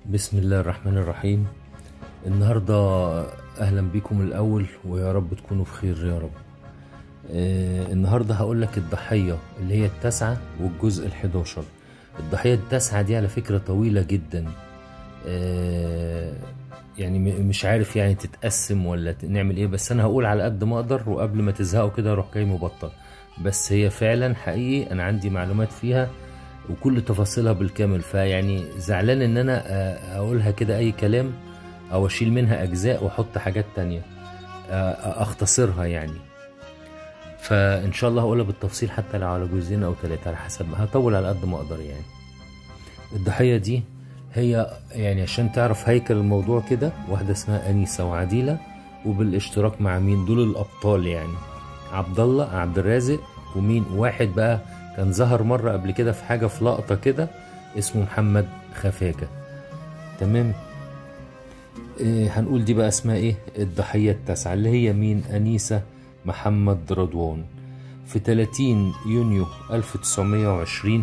بسم الله الرحمن الرحيم النهاردة أهلا بكم الأول ويا رب تكونوا بخير يا رب آه النهاردة هقول لك الضحية اللي هي التاسعة والجزء الحداشر الضحية التاسعة دي على فكرة طويلة جدا آه يعني م- مش عارف يعني تتقسم ولا ت- نعمل ايه بس انا هقول على قد ما اقدر وقبل ما تزهقوا كده اروح جاي مبطل بس هي فعلا حقيقي انا عندي معلومات فيها وكل تفاصيلها بالكامل فيعني زعلان ان انا آه، اقولها كده اي كلام او اشيل منها اجزاء واحط حاجات تانية آه، اختصرها يعني فان شاء الله هقولها بالتفصيل حتى لو على جزئين او ثلاثة على حسب هطول على قد ما اقدر يعني الضحية دي هي يعني عشان تعرف هيكل الموضوع كده واحدة اسمها أنيسة وعديلة وبالاشتراك مع مين دول الأبطال يعني عبد الله عبد الرازق ومين واحد بقى كان ظهر مرة قبل كده في حاجة في لقطة كده اسمه محمد خفاجة تمام إيه هنقول دي بقى اسمها ايه الضحية التاسعة اللي هي مين أنيسة محمد رضوان في 30 يونيو 1920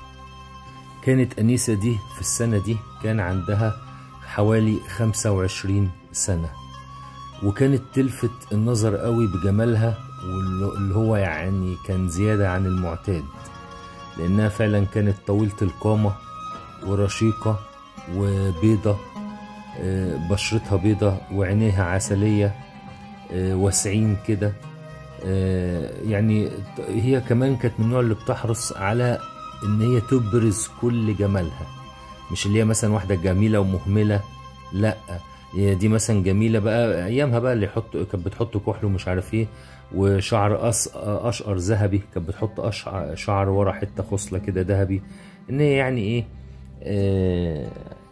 كانت أنيسة دي في السنة دي كان عندها حوالي 25 سنة وكانت تلفت النظر قوي بجمالها واللي هو يعني كان زيادة عن المعتاد لأنها فعلا كانت طويلة القامة ورشيقة وبيضة آه، بشرتها بيضة وعينيها عسلية آه، واسعين كده آه، يعني هي كمان كانت من النوع اللي بتحرص على ان هي تبرز كل جمالها مش اللي هي مثلا واحده جميله ومهمله لا هي دي مثلا جميله بقى ايامها بقى اللي يحط كانت بتحط كحل ومش عارف ايه وشعر أص... اشقر ذهبي كانت بتحط أشع... شعر ورا حته خصله كده ذهبي ان هي يعني ايه آه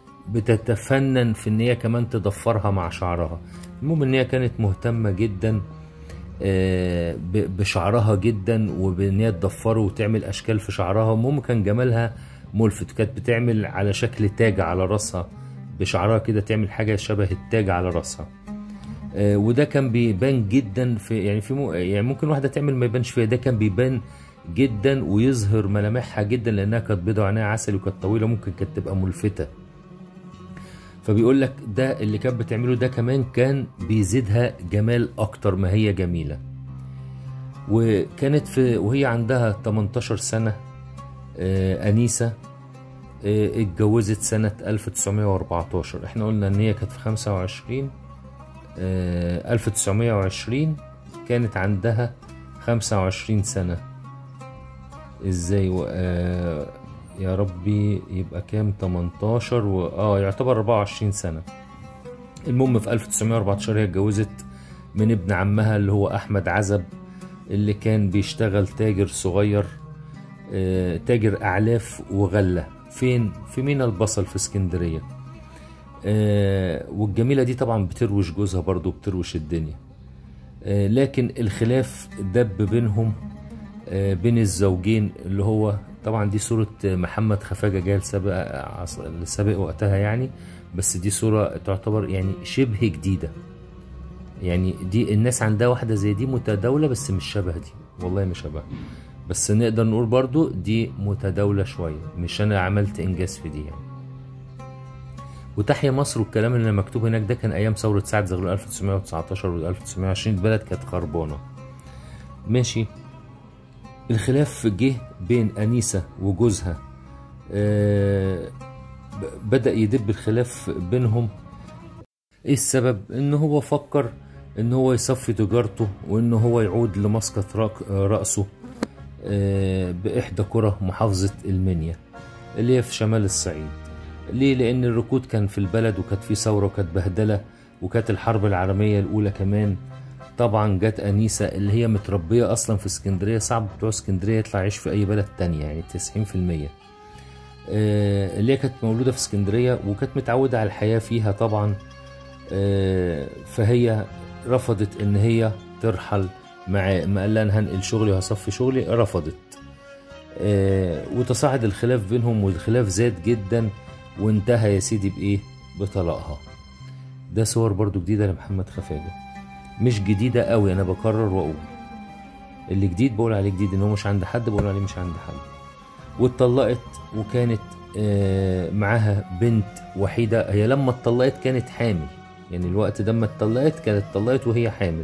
بتتفنن في ان هي كمان تضفرها مع شعرها المهم ان هي كانت مهتمه جدا آه، ب- بشعرها جدا وبان هي تضفره وتعمل اشكال في شعرها المهم كان جمالها ملفت كانت بتعمل على شكل تاج على راسها بشعرها كده تعمل حاجه شبه التاج على راسها آه، وده كان بيبان جدا في يعني في مو يعني ممكن واحده تعمل ما يبانش فيها ده كان بيبان جدا ويظهر ملامحها جدا لانها كانت بيضة وعينيها عسل وكانت طويله ممكن كانت تبقى ملفته فبيقول لك ده اللي كانت بتعمله ده كمان كان بيزيدها جمال اكتر ما هي جميله وكانت في وهي عندها 18 سنه آه، انيسه آه، اتجوزت سنه 1914 احنا قلنا ان هي كانت في 25 آه، 1920 كانت عندها 25 سنه ازاي و... آه يا ربي يبقى كام 18 و... اه يعتبر 24 سنة المهم في 1914 هي اتجوزت من ابن عمها اللي هو احمد عزب اللي كان بيشتغل تاجر صغير آه تاجر اعلاف وغلة فين في مينا البصل في اسكندرية آه والجميلة دي طبعا بتروش جوزها برضو بتروش الدنيا آه لكن الخلاف دب بينهم آه، بين الزوجين اللي هو طبعا دي صورة محمد خفاجة جاية لسابق عص- لسابق وقتها يعني بس دي صورة تعتبر يعني شبه جديدة يعني دي الناس عندها واحدة زي دي متداولة بس مش شبه دي والله مش شبه بس نقدر نقول برضو دي متداولة شوية مش أنا عملت إنجاز في دي يعني وتحيا مصر والكلام اللي مكتوب هناك ده كان أيام ثورة سعد زغلول 1919 و 1920 البلد كانت خربانة ماشي الخلاف جه بين أنيسة وجوزها آه، ب- بدأ يدب الخلاف بينهم ايه السبب ان هو فكر ان هو يصفي تجارته وان هو يعود لمسقط راك- رأسه آه، بإحدى قرى محافظة المنيا اللي هي في شمال الصعيد ليه لأن الركود كان في البلد وكانت في ثورة وكانت بهدلة وكانت الحرب العالمية الأولى كمان طبعا جت أنيسة اللي هي متربية أصلا في اسكندرية صعب بتوع اسكندرية يطلع يعيش في أي بلد تانية يعني 90% آه، اللي هي كانت مولودة في اسكندرية وكانت متعودة على الحياة فيها طبعا آه، فهي رفضت ان هي ترحل مع ما قال لها انا هنقل شغلي وهصفي شغلي رفضت آه، وتصاعد الخلاف بينهم والخلاف زاد جدا وانتهى يا سيدي بايه بطلاقها ده صور برضو جديدة لمحمد خفاجة مش جديدة قوي انا بكرر واقول اللي جديد بقول عليه جديد ان هو مش عند حد بقول عليه مش عند حد واتطلقت وكانت آه، معاها بنت وحيدة هي لما اتطلقت كانت حامل يعني الوقت ده لما اتطلقت كانت اتطلقت وهي حامل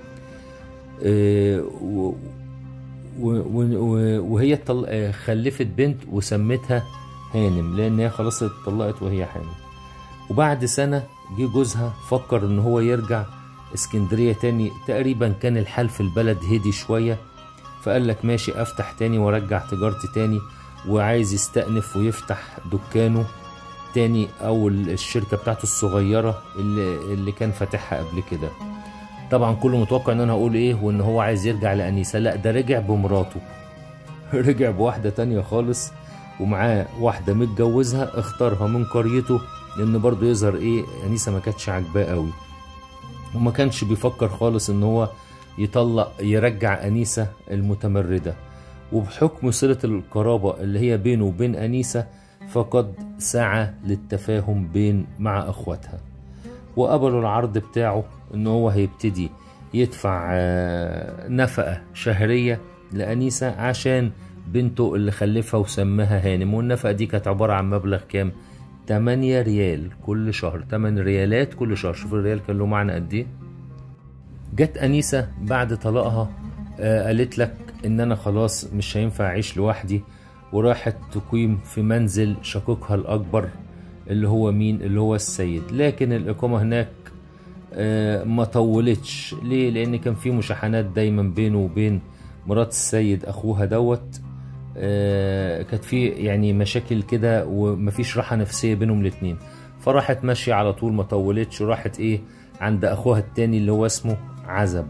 آه، و- و- و- وهي اتطل- آه، خلفت بنت وسمتها هانم لان هي خلاص اتطلقت وهي حامل وبعد سنة جه جوزها فكر ان هو يرجع اسكندرية تاني تقريبا كان الحال في البلد هدي شوية فقال لك ماشي افتح تاني وارجع تجارتي تاني وعايز يستأنف ويفتح دكانه تاني او الشركة بتاعته الصغيرة اللي, اللي كان فاتحها قبل كده طبعا كله متوقع ان انا هقول ايه وان هو عايز يرجع لانيسة لا ده رجع بمراته رجع بواحدة تانية خالص ومعاه واحدة متجوزها اختارها من قريته لان برضه يظهر ايه انيسة ما كانتش عاجباه قوي وما كانش بيفكر خالص ان هو يطلق يرجع انيسة المتمردة وبحكم صلة القرابة اللي هي بينه وبين انيسة فقد سعى للتفاهم بين مع اخواتها وقبلوا العرض بتاعه ان هو هيبتدي يدفع آه، نفقة شهرية لأنيسة عشان بنته اللي خلفها وسماها هانم والنفقة دي كانت عبارة عن مبلغ كام 8 ريال كل شهر 8 ريالات كل شهر شوف الريال كان له معنى قد ايه جت أنيسة بعد طلاقها آه، قالت لك إن أنا خلاص مش هينفع أعيش لوحدي وراحت تقيم في منزل شقيقها الأكبر اللي هو مين اللي هو السيد لكن الإقامة هناك آه، ما طولتش ليه لأن كان في مشاحنات دايما بينه وبين مرات السيد أخوها دوت آه، كانت في يعني مشاكل كده ومفيش راحة نفسية بينهم الاتنين فراحت ماشية على طول ما طولتش وراحت ايه عند اخوها التاني اللي هو اسمه عزب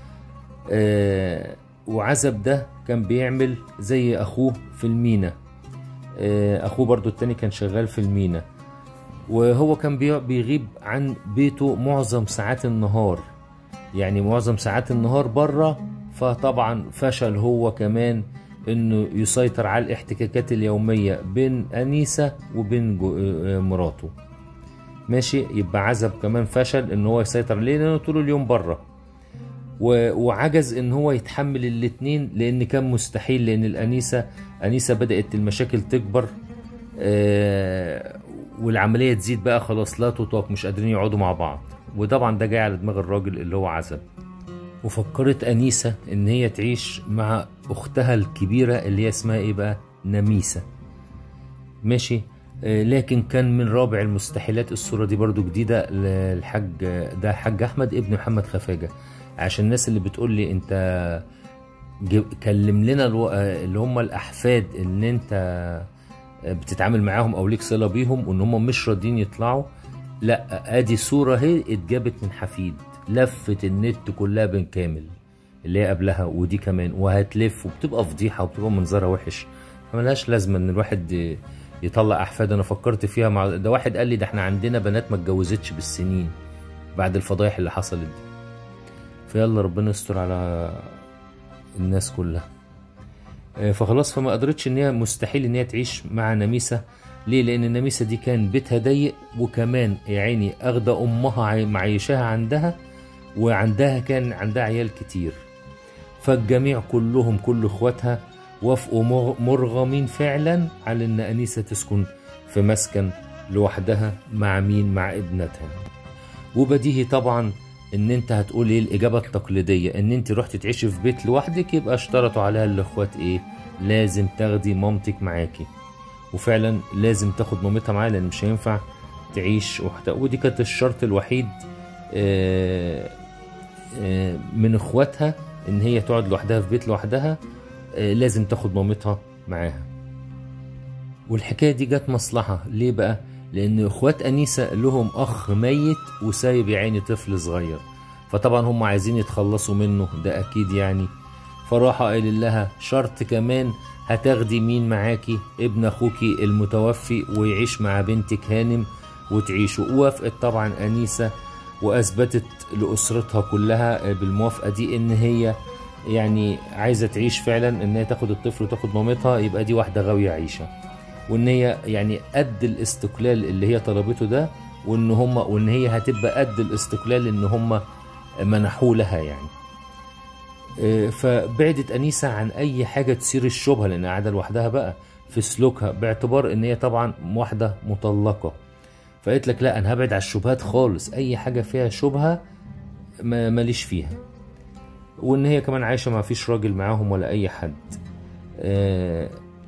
آه وعزب ده كان بيعمل زي اخوه في المينا آه اخوه برضو التاني كان شغال في المينا وهو كان بي- بيغيب عن بيته معظم ساعات النهار يعني معظم ساعات النهار بره فطبعا فشل هو كمان انه يسيطر على الاحتكاكات اليومية بين انيسة وبين جو- آه، مراته ماشي يبقى عزب كمان فشل ان هو يسيطر عليه لانه طول اليوم بره و- وعجز ان هو يتحمل الاتنين لان كان مستحيل لان الانيسه انيسه بدات المشاكل تكبر آه، والعمليه تزيد بقى خلاص لا تطاق مش قادرين يقعدوا مع بعض وطبعا ده جاي على دماغ الراجل اللي هو عزب وفكرت انيسه ان هي تعيش مع اختها الكبيره اللي هي اسمها ايه بقى نميسه ماشي آه، لكن كان من رابع المستحيلات الصورة دي برضو جديدة للحاج ده الحاج أحمد ابن محمد خفاجة عشان الناس اللي بتقول لي أنت جي- كلم لنا الو... آه، اللي هم الأحفاد اللي أنت آه، بتتعامل معاهم أو ليك صلة بيهم وإن هم مش راضيين يطلعوا لا ادي صورة اهي اتجابت من حفيد لفت النت كلها بالكامل اللي هي قبلها ودي كمان وهتلف وبتبقى فضيحة وبتبقى منظرها وحش فملهاش لازمة ان الواحد ي- يطلع احفاد انا فكرت فيها مع ده واحد قال لي ده احنا عندنا بنات ما اتجوزتش بالسنين بعد الفضايح اللي حصلت دي فيلا ربنا يستر على الناس كلها آه، فخلاص فما قدرتش ان هي مستحيل ان هي تعيش مع نميسة ليه لان النميسة دي كان بيتها ضيق وكمان يا عيني اخده امها عي- معيشاها عندها وعندها كان عندها عيال كتير فالجميع كلهم كل اخواتها وافقوا مغ- مرغمين فعلا على ان انيسه تسكن في مسكن لوحدها مع مين مع ابنتها وبديهي طبعا ان انت هتقول ايه الاجابه التقليديه ان انت رحت تعيشي في بيت لوحدك يبقى اشترطوا عليها الاخوات ايه لازم تاخدي مامتك معاكي وفعلا لازم تاخد مامتها معاها لان مش هينفع تعيش وحدها ودي كانت الشرط الوحيد آه، آه، من اخواتها ان هي تقعد لوحدها في بيت لوحدها آه، لازم تاخد مامتها معاها والحكايه دي جت مصلحه ليه بقى لان اخوات انيسه لهم اخ ميت وسايب يا عيني طفل صغير فطبعا هم عايزين يتخلصوا منه ده اكيد يعني فراح قايل لها شرط كمان هتاخدي مين معاكي ابن اخوكي المتوفي ويعيش مع بنتك هانم وتعيشوا ووافقت طبعا انيسه واثبتت لاسرتها كلها بالموافقه دي ان هي يعني عايزه تعيش فعلا ان هي تاخد الطفل وتاخد مامتها يبقى دي واحده غاويه عيشه وان هي يعني قد الاستقلال اللي هي طلبته ده وان هم وان هي هتبقى قد الاستقلال ان هم منحوه لها يعني آه، فبعدت انيسه عن اي حاجه تثير الشبهه لان قاعده لوحدها بقى في سلوكها باعتبار ان هي طبعا واحده مطلقه فقالت لك لا انا هبعد على الشبهات خالص اي حاجه فيها شبهه ما ماليش فيها وان هي كمان عايشه ما فيش راجل معاهم ولا اي حد آه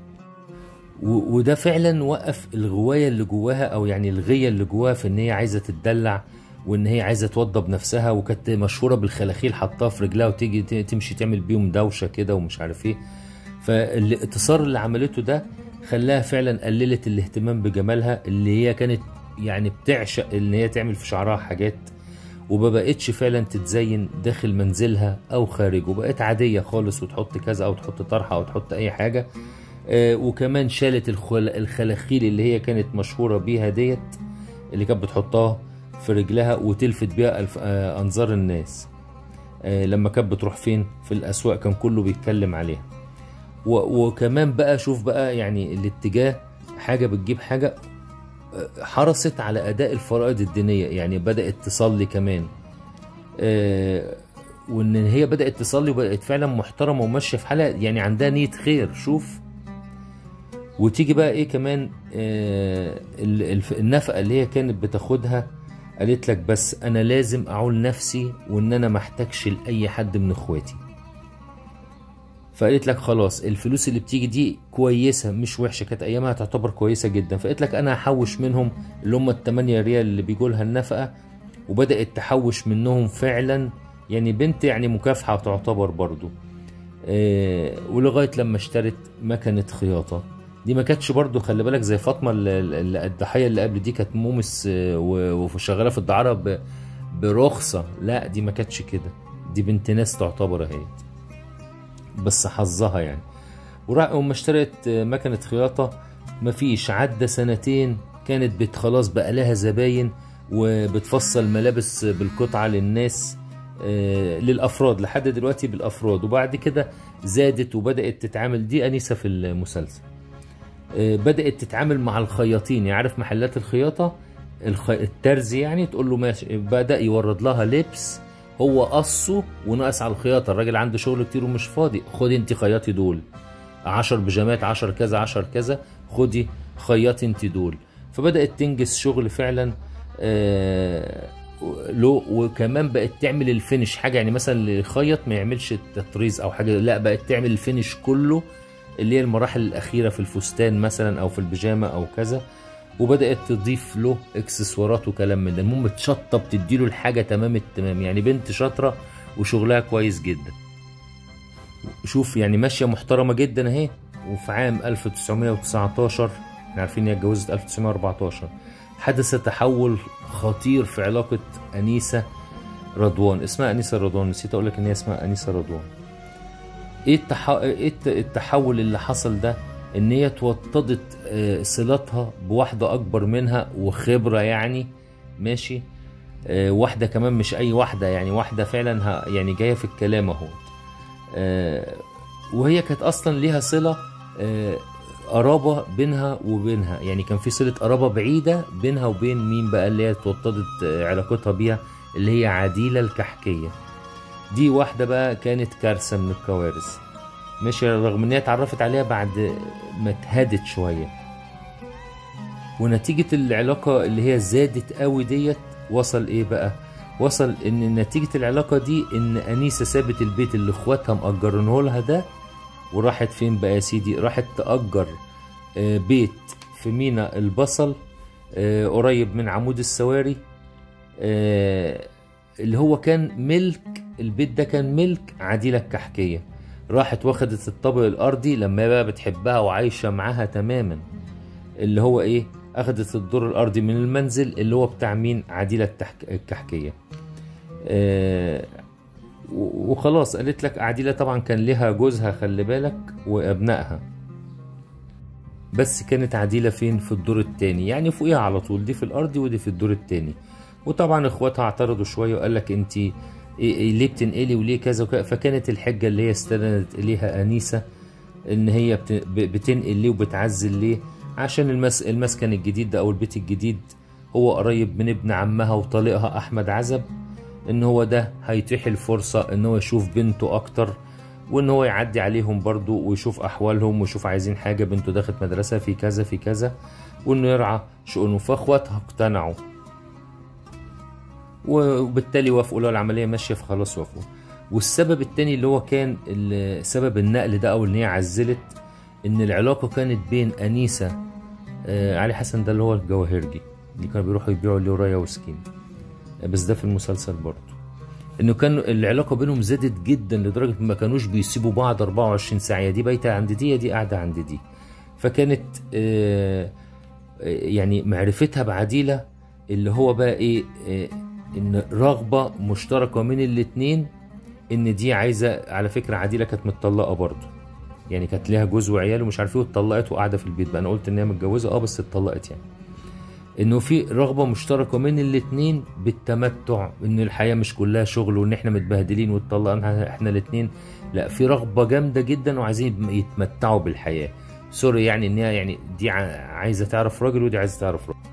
و- وده فعلا وقف الغوايه اللي جواها او يعني الغيه اللي جواها في ان هي عايزه تتدلع وان هي عايزه توضب نفسها وكانت مشهوره بالخلاخيل حطها في رجلها وتيجي ت- تمشي تعمل بيهم دوشه كده ومش عارف ايه فالاتصال اللي عملته ده خلاها فعلا قللت الاهتمام بجمالها اللي هي كانت يعني بتعشق ان هي تعمل في شعرها حاجات وما بقتش فعلا تتزين داخل منزلها او خارجه بقت عاديه خالص وتحط كذا او تحط طرحه او تحط اي حاجه آه، وكمان شالت الخل- الخلاخيل اللي هي كانت مشهوره بيها ديت اللي كانت بتحطها في رجلها وتلفت بيها الف- آه، انظار الناس آه، لما كانت بتروح فين في الاسواق كان كله بيتكلم عليها و- وكمان بقى شوف بقى يعني الاتجاه حاجه بتجيب حاجه آه، حرصت على اداء الفرائض الدينيه يعني بدات تصلي كمان آه، وان هي بدات تصلي وبقت فعلا محترمه وماشيه في حالها يعني عندها نيه خير شوف وتيجي بقى ايه كمان آه ال- الف- النفقه اللي هي كانت بتاخدها قالت لك بس انا لازم اعول نفسي وان انا محتاجش لاي حد من اخواتي فقالت لك خلاص الفلوس اللي بتيجي دي كويسه مش وحشه كانت ايامها تعتبر كويسه جدا فقالت لك انا هحوش منهم اللي هم التمانية ريال اللي بيجوا لها النفقه وبدات تحوش منهم فعلا يعني بنت يعني مكافحه تعتبر برضو آه، ولغايه لما اشترت مكنه خياطه دي ما كانتش برضو خلي بالك زي فاطمه اللي- اللي الضحيه اللي قبل دي كانت مومس آه، و- وشغاله في الدعاره ب- برخصه لا دي ما كانتش كده دي بنت ناس تعتبر اهي بس حظها يعني وراح أما اشترت آه، مكنة خياطة مفيش عدى سنتين كانت بت خلاص بقى لها زباين وبتفصل ملابس بالقطعة للناس آه، للأفراد لحد دلوقتي بالأفراد وبعد كده زادت وبدأت تتعامل دي أنيسة في المسلسل آه، بدأت تتعامل مع الخياطين يعرف محلات الخياطة الخ... الترزي يعني تقول له ماشي بدأ يورد لها لبس هو قصه وناقص على الخياطة الراجل عنده شغل كتير ومش فاضي خدي انت خياطي دول عشر بيجامات عشر كذا عشر كذا خدي خياطي انت دول فبدأت تنجز شغل فعلا آه له وكمان بقت تعمل الفينش حاجة يعني مثلا اللي يخيط ما يعملش التطريز او حاجة لا بقت تعمل الفينش كله اللي هي المراحل الأخيرة في الفستان مثلا أو في البيجامة أو كذا وبدأت تضيف له اكسسوارات وكلام من ده المهم تشطب تديله الحاجة تمام التمام يعني بنت شاطرة وشغلها كويس جدا شوف يعني ماشية محترمة جدا اهي وفي عام 1919 احنا عارفين ان هي اتجوزت 1914 حدث تحول خطير في علاقة أنيسة رضوان اسمها أنيسة رضوان نسيت أقول لك إن هي اسمها أنيسة رضوان ايه التح... ايه الت- التحول اللي حصل ده ان هي توطدت آه، صلتها بواحده اكبر منها وخبره يعني ماشي آه، واحده كمان مش اي واحده يعني واحده فعلا ه... يعني جايه في الكلام اهو آه، وهي كانت اصلا ليها صله آه، قرابه بينها وبينها يعني كان في صله قرابه بعيده بينها وبين مين بقى اللي هي توطدت آه، علاقتها بيها اللي هي عديله الكحكيه دي واحدة بقى كانت كارثة من الكوارث مش رغم ان هي اتعرفت عليها بعد ما اتهدت شوية ونتيجة العلاقة اللي هي زادت قوي ديت وصل ايه بقى وصل ان نتيجة العلاقة دي ان انيسة سابت البيت اللي اخواتها مأجرينه لها ده وراحت فين بقى يا سيدي راحت تأجر آه، بيت في مينا البصل آه، قريب من عمود السواري آه، اللي هو كان ملك البيت ده كان ملك عديلة الكحكية راحت واخدت الطابق الأرضي لما بقى بتحبها وعايشة معاها تماما اللي هو إيه أخدت الدور الأرضي من المنزل اللي هو بتاع مين عديلة التحك... الكحكية آه و- وخلاص قالت لك عديلة طبعا كان لها جوزها خلي بالك وأبنائها بس كانت عديلة فين في الدور التاني يعني فوقيها على طول دي في الأرض ودي في الدور التاني وطبعا اخواتها اعترضوا شويه وقال لك انت إيه إيه ليه بتنقلي وليه كذا وكذا فكانت الحجه اللي هي استندت اليها انيسه ان هي بت- ب- بتنقل ليه وبتعزل ليه عشان المس المسكن الجديد ده او البيت الجديد هو قريب من ابن عمها وطليقها احمد عزب ان هو ده هيتيح الفرصه ان هو يشوف بنته اكتر وان هو يعدي عليهم برضو ويشوف احوالهم ويشوف عايزين حاجه بنته دخلت مدرسه في كذا في كذا وانه يرعى شؤونهم فاخواتها اقتنعوا وبالتالي وافقوا لو العمليه ماشيه فخلاص وافقوا والسبب التاني اللي هو كان ال- سبب النقل ده او ان هي عزلت ان العلاقه كانت بين انيسه آه علي حسن ده اللي هو الجواهرجي اللي كانوا بيروحوا يبيعوا اللي ورايا وسكين بس ده في المسلسل برضه انه كان العلاقه بينهم زادت جدا لدرجه ما كانوش بيسيبوا بعض 24 ساعه يا دي بايته عند دي يا دي قاعده عند دي فكانت آه، آه، يعني معرفتها بعديله اللي هو بقى ايه آه، ان رغبه مشتركه من الاتنين ان دي عايزه على فكره عديله كانت متطلقه برضه يعني كانت ليها جوز وعيال ومش عارف ايه واتطلقت وقاعده في البيت بقى انا قلت ان هي متجوزه اه بس اتطلقت يعني انه في رغبه مشتركه من الاتنين بالتمتع ان الحياه مش كلها شغل وان احنا متبهدلين واتطلقنا احنا الاتنين لا في رغبه جامده جدا وعايزين يتمتعوا بالحياه سوري يعني ان هي يعني دي ع- عايزه تعرف راجل ودي عايزه تعرف راجل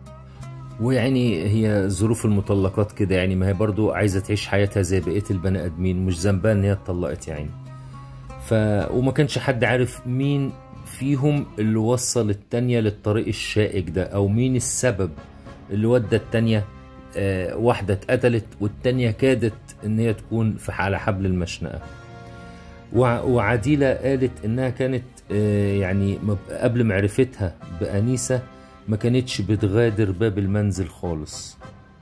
ويعني هي ظروف المطلقات كده يعني ما هي برضو عايزه تعيش حياتها زي بقيه البني ادمين مش ذنبها ان هي اتطلقت يعني ف وما كانش حد عارف مين فيهم اللي وصل التانية للطريق الشائك ده او مين السبب اللي ودى التانية آه واحدة اتقتلت والتانية كادت ان هي تكون في على حبل المشنقة وع- وعديلة قالت انها كانت آه يعني مب- قبل معرفتها بأنيسة ما كانتش بتغادر باب المنزل خالص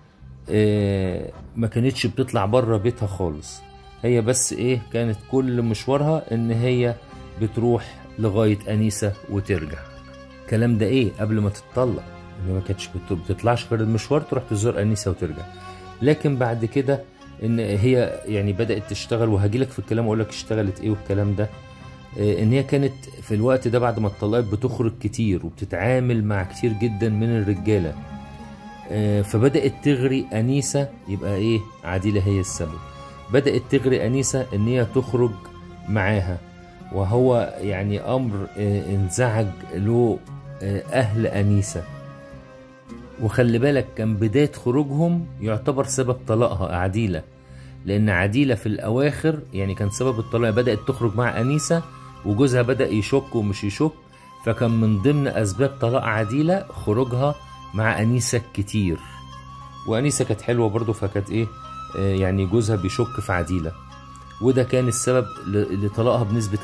آه، ما كانتش بتطلع بره بيتها خالص هي بس ايه كانت كل مشوارها ان هي بتروح لغاية أنيسة وترجع الكلام ده ايه قبل ما تتطلق ان ما كانتش بت- بتطلعش غير المشوار تروح تزور أنيسة وترجع لكن بعد كده ان هي يعني بدأت تشتغل وهجيلك في الكلام واقول لك اشتغلت ايه والكلام ده آه، ان هي كانت في الوقت ده بعد ما اتطلقت بتخرج كتير وبتتعامل مع كتير جدا من الرجاله آه، فبدأت تغري أنيسة يبقى إيه عديلة هي السبب بدأت تغري أنيسة إن هي تخرج معاها وهو يعني أمر آه، انزعج له آه، أهل أنيسة وخلي بالك كان بداية خروجهم يعتبر سبب طلاقها عديلة لأن عديلة في الأواخر يعني كان سبب الطلاق بدأت تخرج مع أنيسة وجوزها بدأ يشك ومش يشك فكان من ضمن أسباب طلاق عديلة خروجها مع أنيسة كتير وأنيسة كانت حلوة برضه فكانت إيه آه، يعني جوزها بيشك في عديلة وده كان السبب ل- لطلاقها بنسبة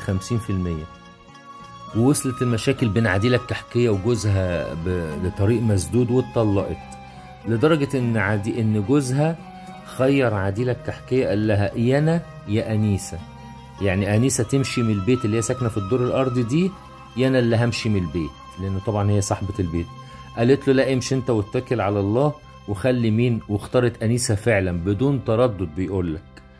50% ووصلت المشاكل بين عديلة الكحكية وجوزها ب- لطريق مسدود واتطلقت لدرجة إن عدي إن جوزها خير عديلة الكحكية قال لها يا أنا يا أنيسة يعني أنيسة تمشي من البيت اللي هي ساكنة في الدور الأرضي دي يا أنا اللي همشي من البيت لأنه طبعا هي صاحبة البيت قالت له لا امشي أنت واتكل على الله وخلي مين واختارت أنيسة فعلا بدون تردد بيقول لك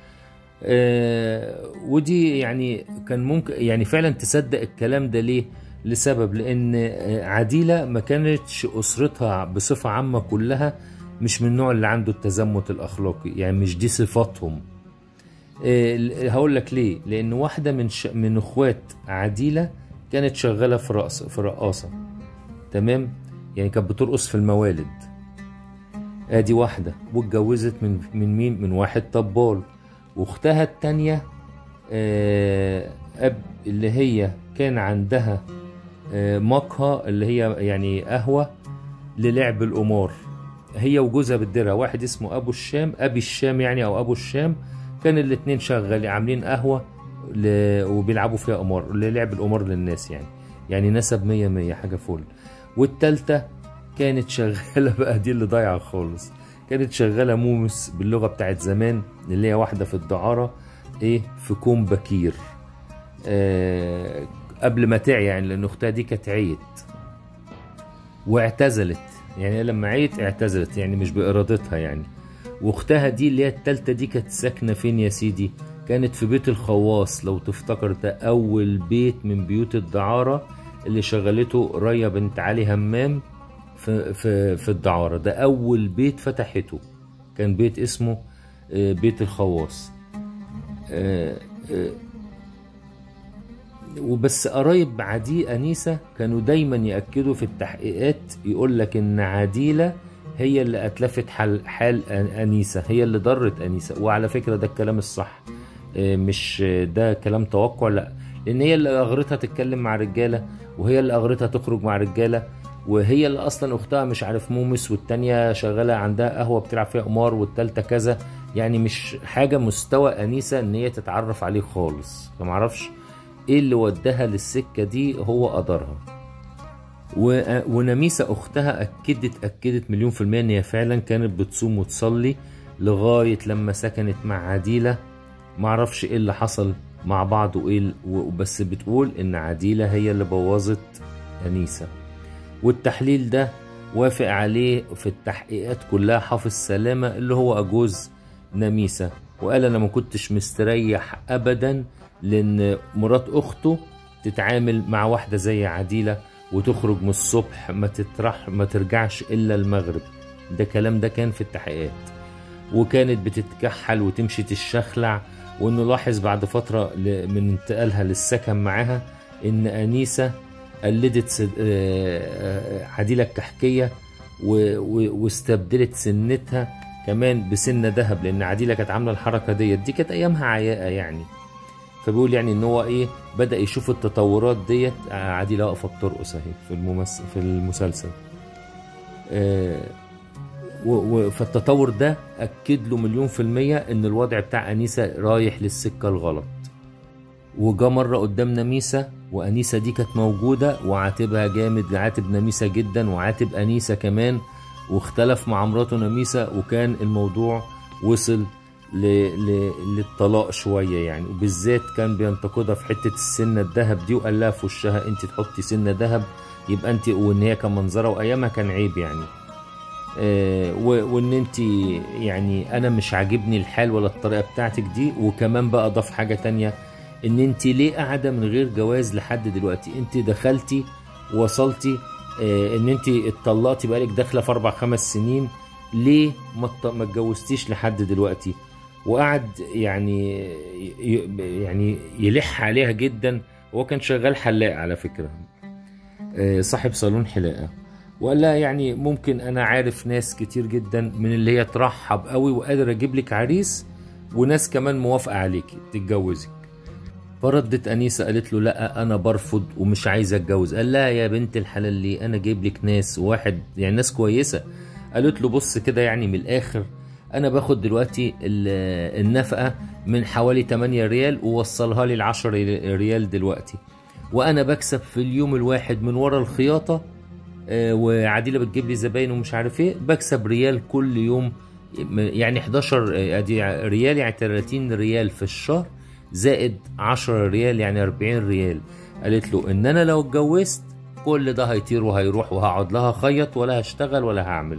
آه ودي يعني كان ممكن يعني فعلا تصدق الكلام ده ليه لسبب لان آه، عديلة ما كانتش اسرتها بصفة عامة كلها مش من النوع اللي عنده التزمت الاخلاقي يعني مش دي صفاتهم آه، هقول لك ليه لان واحدة من ش... من اخوات عديلة كانت شغالة في رقص في رقاصة تمام يعني كانت بترقص في الموالد ادي واحدة واتجوزت من من مين من واحد طبال واختها التانية آه، أب اللي هي كان عندها آه، مقهى اللي هي يعني قهوة للعب القمار هي وجوزها بالدرع واحد اسمه أبو الشام أبي الشام يعني أو أبو الشام كان الاتنين شغالين عاملين قهوة ل... وبيلعبوا فيها قمار للعب القمار للناس يعني يعني نسب مية مية حاجة فل والتالتة كانت شغالة بقى دي اللي ضايعة خالص كانت شغالة مومس باللغة بتاعت زمان اللي هي واحدة في الدعارة ايه في كوم بكير آه قبل ما تعي يعني لان اختها دي كانت عيت واعتزلت يعني هي لما عيت اعتزلت يعني مش بارادتها يعني واختها دي اللي هي التالتة دي كانت ساكنة فين يا سيدي كانت في بيت الخواص لو تفتكر ده اول بيت من بيوت الدعارة اللي شغلته ريا بنت علي همام في في في الدعارة ده أول بيت فتحته كان بيت اسمه آه، بيت الخواص آه، آه، وبس قرايب عدي أنيسة كانوا دايما يأكدوا في التحقيقات يقول لك إن عديلة هي اللي أتلفت حال, حال أن- أنيسة هي اللي ضرت أنيسة وعلى فكرة ده الكلام الصح آه، مش آه، ده كلام توقع لا لان هي اللي اغرتها تتكلم مع رجاله وهي اللي اغرتها تخرج مع رجاله وهي اللي اصلا اختها مش عارف مومس والتانية شغالة عندها قهوة بتلعب فيها قمار والتالتة كذا يعني مش حاجة مستوى انيسة ان هي تتعرف عليه خالص فمعرفش ايه اللي وداها للسكة دي هو قدرها و- ونميسة اختها اكدت اكدت مليون في المية ان هي فعلا كانت بتصوم وتصلي لغاية لما سكنت مع عديلة معرفش ايه اللي حصل مع بعض وايه ال- و- بس بتقول ان عديلة هي اللي بوظت انيسة والتحليل ده وافق عليه في التحقيقات كلها حافظ سلامة اللي هو أجوز نميسة وقال أنا ما كنتش مستريح أبدا لأن مرات أخته تتعامل مع واحدة زي عديلة وتخرج من الصبح ما تطرح ما ترجعش إلا المغرب ده كلام ده كان في التحقيقات وكانت بتتكحل وتمشي تشخلع ونلاحظ بعد فترة ل- من انتقالها للسكن معاها إن أنيسة قلدت سد- آه، آه، عديلة الكحكية و- و- واستبدلت سنتها كمان بسنة ذهب لأن عديلة كانت عاملة الحركة ديت دي كانت أيامها عياقة يعني فبيقول يعني إن هو إيه بدأ يشوف التطورات ديت آه، عديلة واقفة بترقص أهي في الممثل في المسلسل آه، و- و- فالتطور ده أكد له مليون في المية إن الوضع بتاع أنيسة رايح للسكة الغلط وجا مرة قدام نميسة وأنيسة دي كانت موجودة وعاتبها جامد عاتب نميسة جدا وعاتب أنيسة كمان واختلف مع مراته نميسة وكان الموضوع وصل ل... ل... للطلاق شوية يعني وبالذات كان بينتقدها في حتة السنة الذهب دي وقال لها في وشها انت تحطي سنة ذهب يبقى انت وان هي كان منظرها وايامها كان عيب يعني آه، و- وان انت يعني انا مش عاجبني الحال ولا الطريقه بتاعتك دي وكمان بقى اضاف حاجه تانية ان انت ليه قاعده من غير جواز لحد دلوقتي انت دخلتي وصلتي آه، ان انت اتطلقتي بقالك داخله في اربع خمس سنين ليه ما ات- ما اتجوزتيش لحد دلوقتي وقعد يعني ي- يعني يلح عليها جدا هو كان شغال حلاق على فكره آه، صاحب صالون حلاقه وقال لها يعني ممكن انا عارف ناس كتير جدا من اللي هي ترحب قوي وقادر اجيب لك عريس وناس كمان موافقه عليكي تتجوزك فردت انيسه قالت له لا انا برفض ومش عايزه اتجوز قال لها يا بنت الحلال ليه انا جايب لك ناس واحد يعني ناس كويسه قالت له بص كده يعني من الاخر انا باخد دلوقتي ال- النفقه من حوالي 8 ريال ووصلها لي ل 10 ريال دلوقتي وانا بكسب في اليوم الواحد من ورا الخياطه آه، وعديله بتجيب لي زباين ومش عارف ايه بكسب ريال كل يوم يعني 11 آه، ادي ريال يعني 30 ريال في الشهر زائد 10 ريال يعني 40 ريال قالت له ان انا لو اتجوزت كل ده هيطير وهيروح وهقعد لها خيط ولا هشتغل ولا هعمل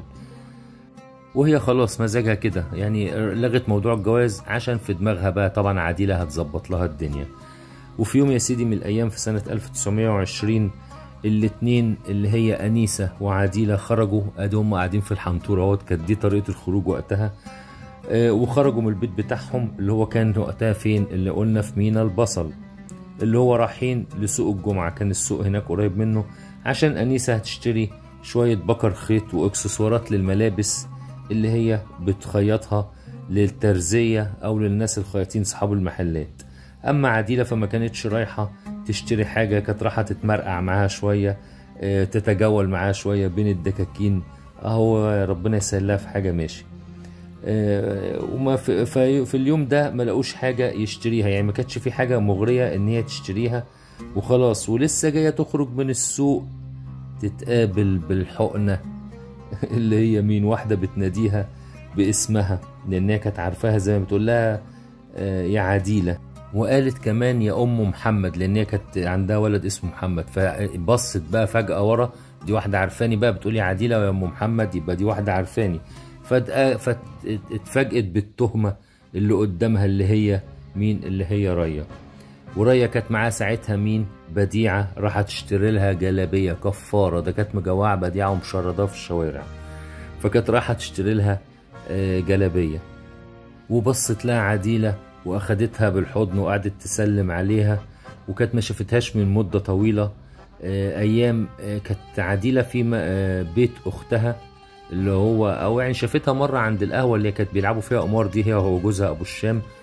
وهي خلاص مزاجها كده يعني لغت موضوع الجواز عشان في دماغها بقى طبعا عديلة هتظبط لها الدنيا وفي يوم يا سيدي من الأيام في سنة 1920 الاتنين اللي هي أنيسة وعديلة خرجوا أدي هم قاعدين في الحنطورة اهوت كانت دي طريقة الخروج وقتها آه، وخرجوا من البيت بتاعهم اللي هو كان وقتها فين اللي قلنا في مينا البصل اللي هو رايحين لسوق الجمعة كان السوق هناك قريب منه عشان أنيسة هتشتري شوية بكر خيط وإكسسوارات للملابس اللي هي بتخيطها للترزية أو للناس الخياطين صحاب المحلات أما عديلة فما كانتش رايحة تشتري حاجة كانت رايحة تتمرقع معاها شوية آه، تتجول معاها شوية بين الدكاكين أهو ربنا يسهل لها في حاجة ماشي آه، وما في, في, في اليوم ده ما لقوش حاجة يشتريها يعني ما كانتش في حاجة مغرية ان هي تشتريها وخلاص ولسه جاية تخرج من السوق تتقابل بالحقنة اللي هي مين واحدة بتناديها باسمها لأنها كانت عارفاها زي ما بتقول لها آه، يا عديلة وقالت كمان يا أم محمد لأن هي كانت عندها ولد اسمه محمد فبصت بقى فجأة ورا دي واحدة عارفاني بقى بتقول يا عديلة ويا أم محمد يبقى دي واحدة عارفاني فاتق- فاتفاجئت بالتهمة اللي قدامها اللي هي مين اللي هي ريا وريا كانت معاها ساعتها مين بديعة راحت تشتري لها جلابية كفارة ده كانت مجوعة بديعة ومشردة في الشوارع فكانت رايحة تشتري لها آه، جلابية وبصت لها عديلة واخدتها بالحضن وقعدت تسلم عليها وكانت ما شافتهاش من مدة طويلة آه، ايام آه، كانت عديلة في م- آه، بيت اختها اللي هو او يعني شافتها مرة عند القهوة اللي كانت بيلعبوا فيها قمار دي هي وهو جوزها ابو الشام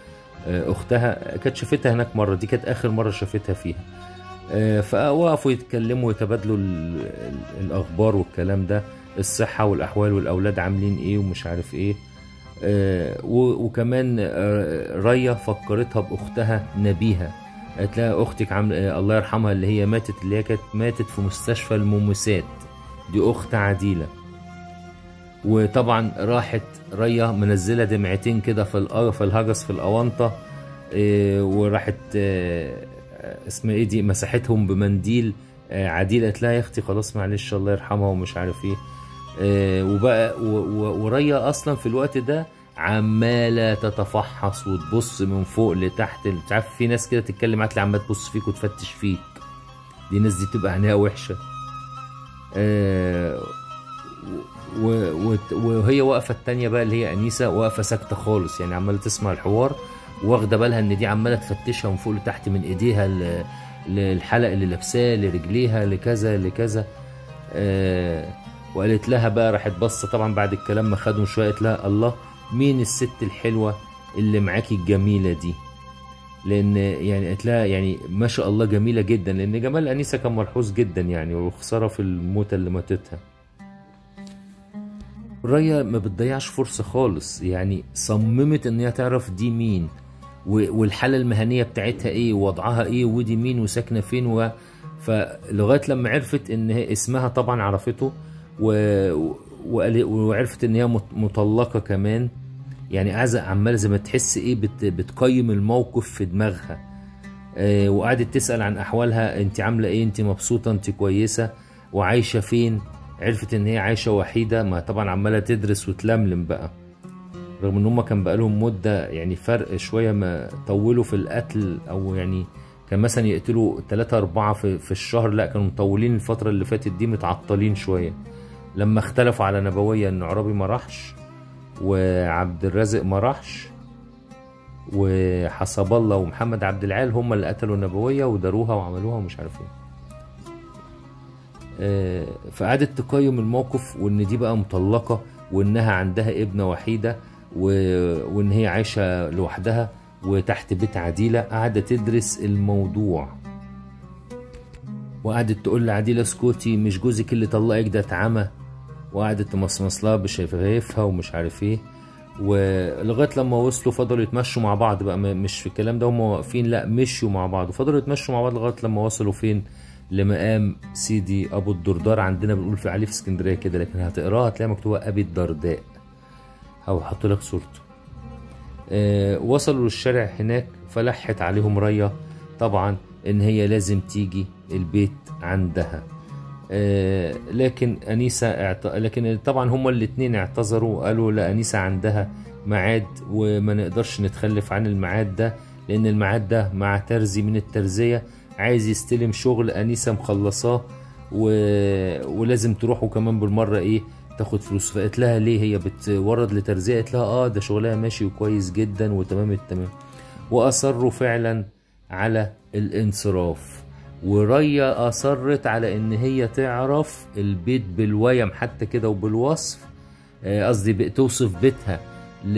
آه، اختها كانت شافتها هناك مره دي كانت اخر مره شافتها فيها آه، فوقفوا يتكلموا ويتبادلوا ال- ال- الاخبار والكلام ده الصحه والاحوال والاولاد عاملين ايه ومش عارف ايه آه، و- وكمان آه، ريا فكرتها باختها نبيها قالت لها اختك عامله آه، الله يرحمها اللي هي ماتت اللي هي كانت ماتت في مستشفى المومسات دي اخت عديله وطبعا راحت ريا منزله دمعتين كده في الأر- في الهجس في الاونطه إيه، وراحت آه، اسمها ايه دي مسحتهم بمنديل آه، عديل قالت لها يا اختي خلاص معلش الله يرحمها ومش عارف ايه آه، وبقى و- و- وريا اصلا في الوقت ده عماله تتفحص وتبص من فوق لتحت انت عارف في ناس كده تتكلم معاك عماله تبص فيك وتفتش فيك دي ناس دي بتبقى عينيها وحشه آه، و- و- وهي واقفه التانية بقى اللي هي انيسه واقفه ساكته خالص يعني عماله تسمع الحوار واخده بالها ان دي عماله تفتشها من فوق لتحت من ايديها ل- للحلق اللي لابساه لرجليها لكذا لكذا آه وقالت لها بقى راحت بصه طبعا بعد الكلام ما خدهم شويه قالت لها الله مين الست الحلوه اللي معاكي الجميله دي لان يعني قالت لها يعني ما شاء الله جميله جدا لان جمال انيسه كان ملحوظ جدا يعني وخساره في الموتة اللي ماتتها ريا ما بتضيعش فرصة خالص يعني صممت ان هي تعرف دي مين و- والحالة المهنية بتاعتها ايه ووضعها ايه ودي مين وساكنة فين و... فلغاية لما عرفت ان هي اسمها طبعا عرفته و... وقال- وعرفت ان هي مط- مطلقة كمان يعني عايزة عمالة زي ما تحس ايه بت... بتقيم الموقف في دماغها آه، وقعدت تسأل عن أحوالها أنت عاملة إيه أنت مبسوطة أنت كويسة وعايشة فين عرفت إن هي عايشة وحيدة ما طبعا عمالة تدرس وتلملم بقى رغم إن هما كان بقالهم مدة يعني فرق شوية ما طولوا في القتل أو يعني كان مثلا يقتلوا ثلاثة أربعة في, في الشهر لا كانوا مطولين الفترة اللي فاتت دي متعطلين شوية لما اختلفوا على نبوية إن عرابي ما راحش وعبد الرازق ما راحش وحسب الله ومحمد عبد العال هم اللي قتلوا النبوية وداروها وعملوها ومش عارف ايه آه، فقعدت تقيم الموقف وان دي بقى مطلقة وانها عندها ابنة وحيدة و... وان هي عايشة لوحدها وتحت بيت عديلة قاعدة تدرس الموضوع وقعدت تقول لعديلة اسكتي مش جوزك اللي طلقك ده اتعمى وقعدت تمصمص لها بشفايفها ومش عارف ايه ولغايه لما وصلوا فضلوا يتمشوا مع بعض بقى م- مش في الكلام ده هم واقفين لا مشوا مع بعض وفضلوا يتمشوا مع بعض لغايه لما وصلوا فين لمقام سيدي ابو الدردار عندنا بنقول في عليه في اسكندريه كده لكن هتقراها هتلاقيها مكتوبه ابي الدرداء او هحط لك صورته آه وصلوا للشارع هناك فلحت عليهم ريا طبعا ان هي لازم تيجي البيت عندها آه، لكن انيسه اعت... لكن طبعا هما الاثنين اعتذروا قالوا لا انيسه عندها ميعاد وما نقدرش نتخلف عن الميعاد ده لان الميعاد ده مع ترزي من الترزيه عايز يستلم شغل انيسه مخلصاه و... ولازم تروحوا كمان بالمره ايه تاخد فلوس فقالت لها ليه هي بتورد لترزيه قالت لها اه ده شغلها ماشي وكويس جدا وتمام التمام واصروا فعلا على الانصراف وريا اصرت على ان هي تعرف البيت بالويم حتى كده وبالوصف آه، قصدي بق- توصف بيتها ل...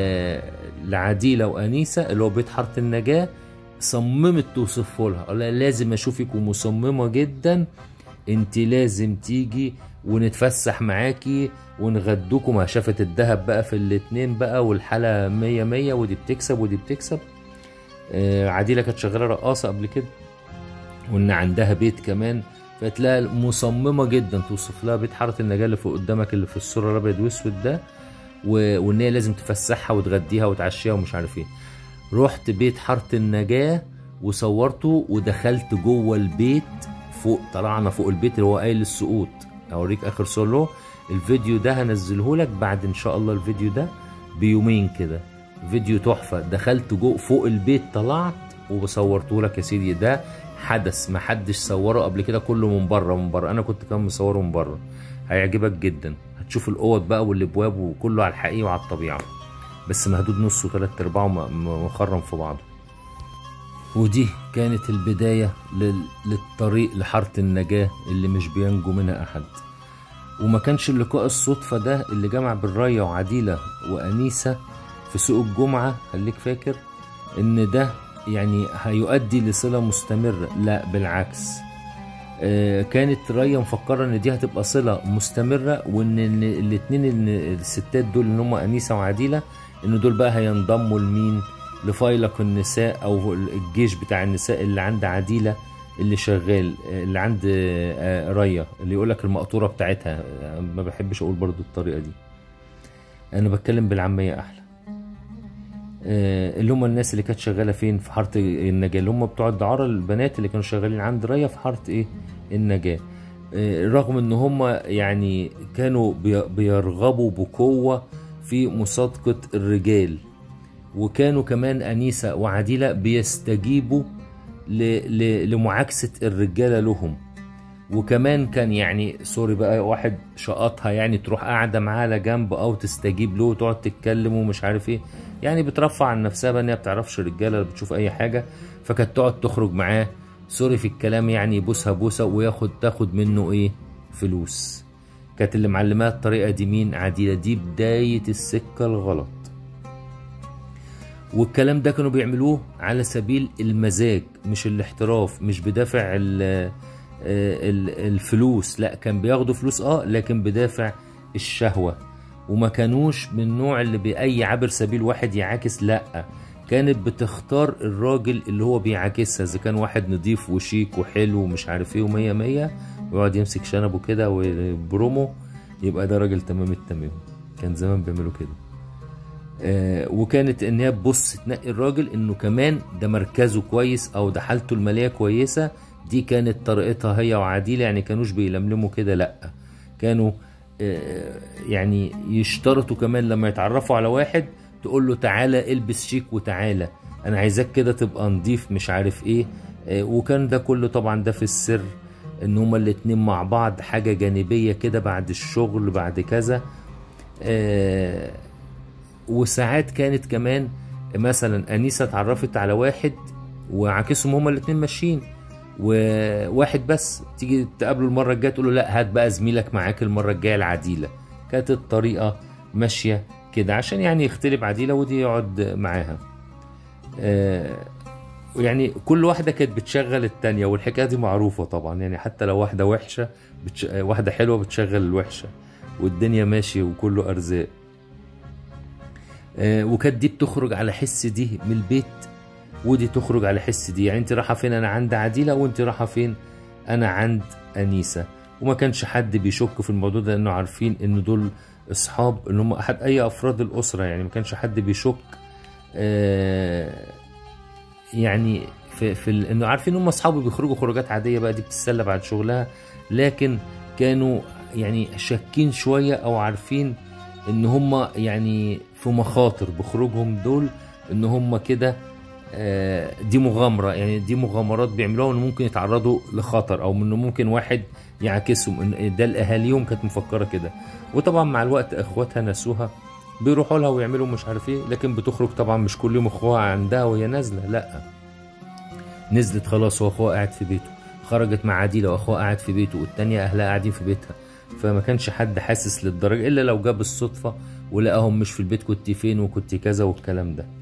لعديلة وأنيسة اللي هو بيت حارة النجاة صممت توصفه لها قال لها لازم أشوفك ومصممة جدا انت لازم تيجي ونتفسح معاكي ونغدوكوا ما شافت الذهب بقى في الاتنين بقى والحالة مية مية ودي بتكسب ودي بتكسب آه، عديلة كانت شغالة رقاصة قبل كده وان عندها بيت كمان فتلاقي مصممه جدا توصف لها بيت حاره النجاه اللي فوق قدامك اللي في الصوره الابيض واسود ده و... وان هي لازم تفسحها وتغديها وتعشيها ومش عارف ايه رحت بيت حاره النجاه وصورته ودخلت جوه البيت فوق طلعنا فوق البيت اللي هو قايل السقوط اوريك اخر صور له الفيديو ده هنزله لك بعد ان شاء الله الفيديو ده بيومين كده فيديو تحفه دخلت جو فوق البيت طلعت وصورته لك يا سيدي ده حدث ما حدش صوره قبل كده كله من بره من بره انا كنت كمان مصوره من بره هيعجبك جدا هتشوف الاوض بقى والابواب وكله على الحقيقه وعلى الطبيعه بس مهدود نص وثلاث ارباعه م- مخرم في بعضه ودي كانت البداية لل- للطريق لحارة النجاة اللي مش بينجو منها أحد وما كانش اللقاء الصدفة ده اللي جمع بالرية وعديلة وأنيسة في سوق الجمعة خليك فاكر ان ده يعني هيؤدي لصله مستمره لا بالعكس آه، كانت ريا مفكره ان دي هتبقى صله مستمره وان ال- الاتنين ال- الستات دول اللي هم انيسه وعديله ان دول بقى هينضموا لمين لفيلق النساء او الجيش بتاع النساء اللي عند عديله اللي شغال آه، اللي عند آه، آه، ريا اللي يقول لك المقطوره بتاعتها آه، ما بحبش اقول برضو الطريقه دي انا بتكلم بالعاميه احلى آه، اللي هم الناس اللي كانت شغاله فين في حاره النجاه اللي هم بتوع الدعاره البنات اللي كانوا شغالين عند ريا في حاره ايه النجاه آه، رغم ان هم يعني كانوا بي- بيرغبوا بقوه في مصادقه الرجال وكانوا كمان انيسه وعديله بيستجيبوا ل- ل- لمعاكسه الرجاله لهم وكمان كان يعني سوري بقى واحد شقطها يعني تروح قاعده معاه على جنب او تستجيب له وتقعد تتكلم ومش عارف ايه يعني بترفع عن نفسها بقى ان هي بتعرفش رجاله ولا بتشوف اي حاجه فكانت تقعد تخرج معاه سوري في الكلام يعني يبوسها بوسه وياخد تاخد منه ايه فلوس كانت اللي معلماها الطريقه دي مين عديله دي بدايه السكه الغلط والكلام ده كانوا بيعملوه على سبيل المزاج مش الاحتراف مش بدافع ال- ال- الفلوس لا كان بياخدوا فلوس اه لكن بدافع الشهوة وما كانوش من النوع اللي بأي عابر سبيل واحد يعاكس لا كانت بتختار الراجل اللي هو بيعاكسها اذا كان واحد نضيف وشيك وحلو ومش عارف ايه ومية مية ويقعد يمسك شنبه كده وبرومو يبقى ده راجل تمام التمام كان زمان بيعملوا كده آه، وكانت ان هي تبص تنقي الراجل انه كمان ده مركزه كويس او ده حالته الماليه كويسه دي كانت طريقتها هي وعديله يعني كانوش بيلملموا كده لا كانوا آه، يعني يشترطوا كمان لما يتعرفوا على واحد تقول له تعالى البس شيك وتعالى انا عايزاك كده تبقى نضيف مش عارف ايه آه، وكان ده كله طبعا ده في السر ان هما الاتنين مع بعض حاجه جانبيه كده بعد الشغل بعد كذا آه، وساعات كانت كمان مثلا انيسه اتعرفت على واحد وعكسهم هما الاتنين ماشيين وواحد بس تيجي تقابله المره الجايه تقول له لا هات بقى زميلك معاك المره الجايه العديله كانت الطريقه ماشيه كده عشان يعني يختلف عديله ودي يقعد معاها آه، يعني كل واحده كانت بتشغل التانية والحكايه دي معروفه طبعا يعني حتى لو واحده وحشه بتش... واحده حلوه بتشغل الوحشه والدنيا ماشي وكله ارزاق آه، وكانت دي بتخرج على حس دي من البيت ودي تخرج على حس دي يعني انت رايحه فين انا عند عديله وانت رايحه فين انا عند انيسه وما كانش حد بيشك في الموضوع ده لانه عارفين ان دول اصحاب ان هم احد اي افراد الاسره يعني ما كانش حد بيشك آه، يعني في في ال- انه عارفين هم اصحابه بيخرجوا خروجات عاديه بقى دي بتتسلى بعد شغلها لكن كانوا يعني شاكين شويه او عارفين ان هم يعني في مخاطر بخروجهم دول ان هم كده آه، دي مغامره يعني دي مغامرات بيعملوها ان ممكن يتعرضوا لخطر او انه ممكن واحد يعاكسهم ان ده الاهاليهم كانت مفكره كده وطبعا مع الوقت اخواتها نسوها بيروحوا لها ويعملوا مش عارف ايه لكن بتخرج طبعا مش كل يوم اخوها عندها وهي نازله لا نزلت خلاص واخوها قاعد في بيته خرجت مع عديله واخوها قاعد في بيته والتانية اهلها قاعدين في بيتها فما كانش حد حاسس للدرجه الا لو جاب الصدفه ولقاهم مش في البيت كنت فين وكنت كذا والكلام ده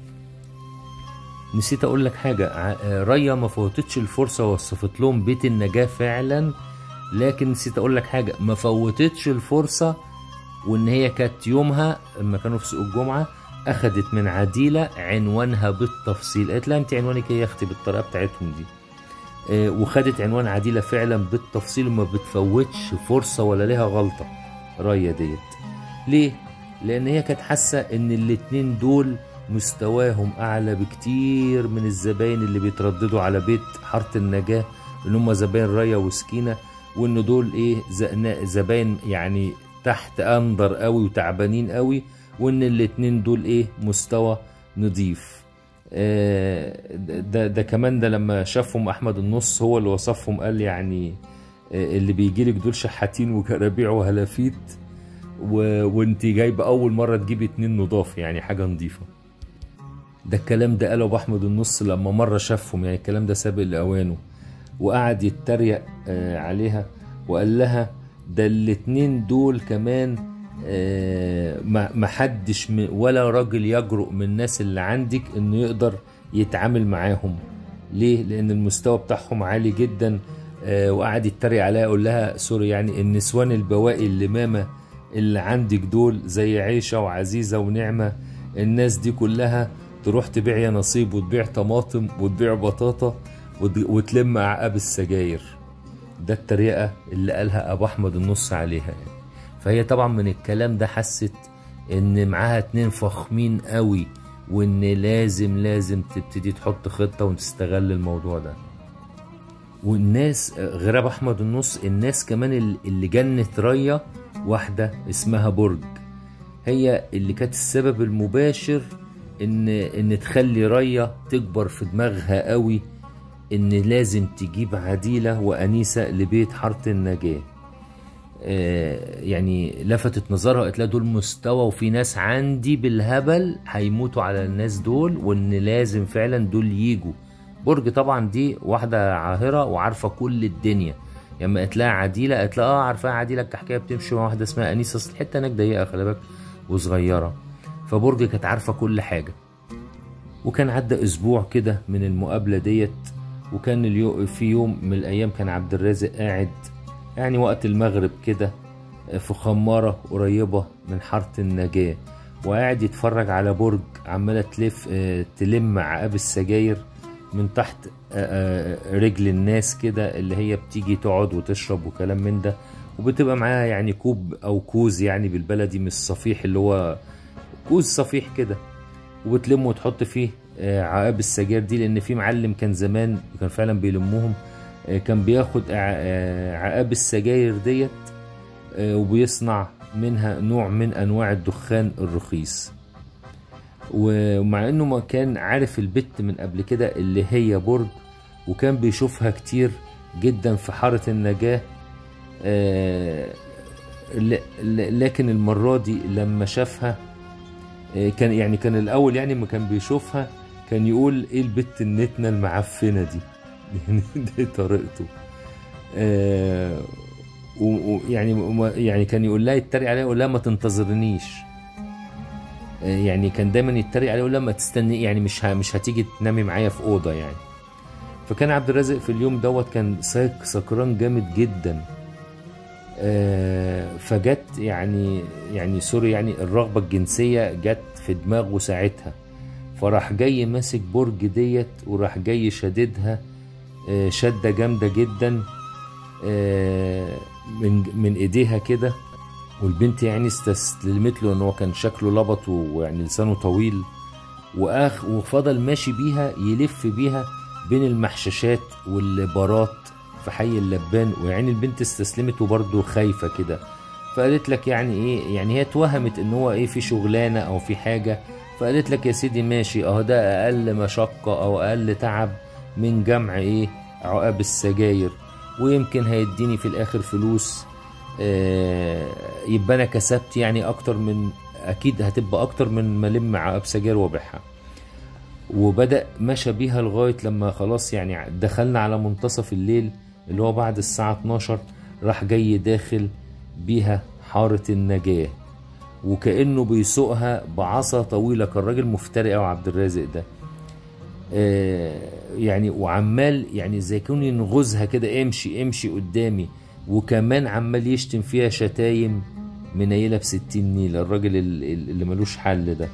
نسيت اقول لك حاجه ع- آه، ريا ما فوتتش الفرصه وصفت لهم بيت النجاه فعلا لكن نسيت اقول لك حاجه ما فوتتش الفرصه وان هي كانت يومها لما كانوا في سوق الجمعه اخذت من عديله عنوانها بالتفصيل قالت لها انت عنوانك ايه يا اختي بالطريقه بتاعتهم دي آه، وخدت عنوان عديله فعلا بالتفصيل وما بتفوتش فرصه ولا ليها غلطه ريا ديت ليه لان هي كانت حاسه ان الاتنين دول مستواهم اعلى بكتير من الزباين اللي بيترددوا على بيت حاره النجاه ان هم زباين ريا وسكينه وان دول ايه ز- زباين يعني تحت اندر قوي وتعبانين قوي وان الاتنين دول ايه مستوى نضيف آه، ده ده كمان ده لما شافهم احمد النص هو اللي وصفهم قال يعني آه، اللي بيجي لك دول شحاتين وكرابيع وهلافيت و... وانت جايبه اول مره تجيبي اتنين نضاف يعني حاجه نظيفه ده الكلام ده قاله ابو احمد النص لما مره شافهم يعني الكلام ده سابق لاوانه وقعد يتريق آه، عليها وقال لها ده الاتنين دول كمان آه، ما ما حدش م- ولا راجل يجرؤ من الناس اللي عندك انه يقدر يتعامل معاهم ليه لان المستوى بتاعهم عالي جدا آه، وقعد يتريق عليها يقول لها سوري يعني النسوان البواقي اللي ماما اللي عندك دول زي عيشه وعزيزه ونعمه الناس دي كلها تروح تبيع يا نصيب وتبيع طماطم وتبيع بطاطا وت- وتلم عقاب السجاير ده التريقه اللي قالها ابو احمد النص عليها يعني فهي طبعا من الكلام ده حست ان معاها اتنين فخمين قوي وان لازم لازم تبتدي تحط خطه وتستغل الموضوع ده والناس غير ابو احمد النص الناس كمان ال- اللي جنت ريا واحده اسمها برج هي اللي كانت السبب المباشر ان ان تخلي ريا تكبر في دماغها قوي ان لازم تجيب عديله وانيسه لبيت حاره النجاه آه، يعني لفتت نظرها قالت لها دول مستوى وفي ناس عندي بالهبل هيموتوا على الناس دول وان لازم فعلا دول يجوا برج طبعا دي واحده عاهره وعارفه كل الدنيا لما قالت لها عديله قالت لها اه عارفاها عديله الكحكيه بتمشي مع واحده اسمها انيسه اصل الحته هناك ضيقه خلي بالك وصغيره فبرج كانت عارفه كل حاجه وكان عدى اسبوع كده من المقابله ديت وكان اليو في يوم من الايام كان عبد الرازق قاعد يعني وقت المغرب كده في خمارة قريبة من حارة النجاة وقاعد يتفرج على برج عمالة تلف آه، تلم عقاب السجاير من تحت آه، آه، رجل الناس كده اللي هي بتيجي تقعد وتشرب وكلام من ده وبتبقى معاها يعني كوب او كوز يعني بالبلدي من الصفيح اللي هو كوز صفيح كده وبتلم وتحط فيه آه، عقاب السجاير دي لان في معلم كان زمان كان فعلا بيلمهم آه، كان بياخد ع- آه، عقاب السجاير ديت آه، وبيصنع منها نوع من انواع الدخان الرخيص ومع انه ما كان عارف البت من قبل كده اللي هي برج وكان بيشوفها كتير جدا في حارة النجاة آه، ل- ل- لكن المرة دي لما شافها آه، كان يعني كان الاول يعني ما كان بيشوفها كان يقول ايه البت النتنه المعفنه دي يعني دي طريقته آه، و- و- يعني ما- يعني كان يقول لها يتريق عليها يقول لها ما تنتظرنيش آه، يعني كان دايما يتريق عليها يقول لها ما تستني يعني مش ه- مش هتيجي تنامي معايا في اوضه يعني فكان عبد الرازق في اليوم دوت كان ساك سكران جامد جدا آه، فجت يعني يعني سوري يعني الرغبة الجنسية جت في دماغه ساعتها فراح جاي ماسك برج ديت وراح جاي شددها آه، شدة جامدة جدا آه، من من ايديها كده والبنت يعني استسلمت له ان هو كان شكله لبط ويعني لسانه طويل واخ وفضل ماشي بيها يلف بيها بين المحششات والبارات في حي اللبان ويعني البنت استسلمت وبرضه خايفه كده فقالت لك يعني ايه يعني هي اتوهمت ان هو ايه في شغلانه او في حاجه فقالت لك يا سيدي ماشي اهو ده اقل مشقه او اقل تعب من جمع ايه عقاب السجاير ويمكن هيديني في الاخر فلوس آه يبقى انا كسبت يعني اكتر من اكيد هتبقى اكتر من ما لم عقاب سجاير وابيعها وبدأ مشى بيها لغاية لما خلاص يعني دخلنا على منتصف الليل اللي هو بعد الساعة 12 راح جاي داخل بيها حارة النجاة وكأنه بيسوقها بعصا طويلة كان راجل مفتري أوي عبد الرازق ده آه يعني وعمال يعني زي كون ينغزها كده امشي امشي قدامي وكمان عمال يشتم فيها شتايم منيلة بستين نيلة الراجل ال- ال- اللي ملوش حل ده